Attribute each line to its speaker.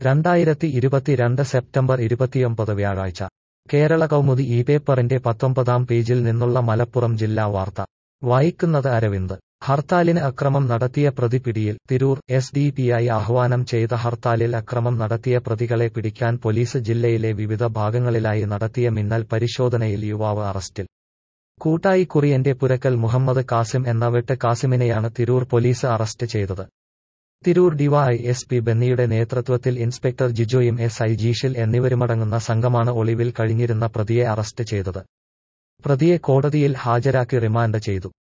Speaker 1: രണ്ടായിരത്തി ഇരുപത്തിരണ്ട് സെപ്റ്റംബർ ഇരുപത്തിയൊമ്പത് വ്യാഴാഴ്ച കേരള കൗമുദി ഈ പേപ്പറിന്റെ പത്തൊമ്പതാം പേജിൽ നിന്നുള്ള മലപ്പുറം ജില്ലാ വാർത്ത വായിക്കുന്നത് അരവിന്ദ് ഹർത്താലിന് അക്രമം നടത്തിയ പ്രതി പിടിയിൽ Tirur S D P I ആഹ്വാനം ചെയ്ത ഹർത്താലിൽ അക്രമം നടത്തിയ പ്രതികളെ പിടിക്കാൻ പോലീസ് ജില്ലയിലെ വിവിധ ഭാഗങ്ങളിലായി നടത്തിയ മിന്നൽ പരിശോധനയിൽ യുവാവ് അറസ്റ്റിൽ കൂട്ടായി കുറിയന്റെ പുരക്കൽ മുഹമ്മദ് കാസിം എന്ന വെട്ട് കാസിമിനെയാണ് തിരൂർ പോലീസ് അറസ്റ്റ് ചെയ്തത് തിരൂർ ഡിവൈ എസ് പി ബെന്നിയുടെ നേതൃത്വത്തിൽ ഇൻസ്പെക്ടർ ജിജോയും എസ് ഐ ജീഷിൽ എന്നിവരുമടങ്ങുന്ന സംഘമാണ് ഒളിവിൽ കഴിഞ്ഞിരുന്ന പ്രതിയെ അറസ്റ്റ് ചെയ്തത് പ്രതിയെ കോടതിയിൽ ഹാജരാക്കി റിമാൻഡ് ചെയ്തു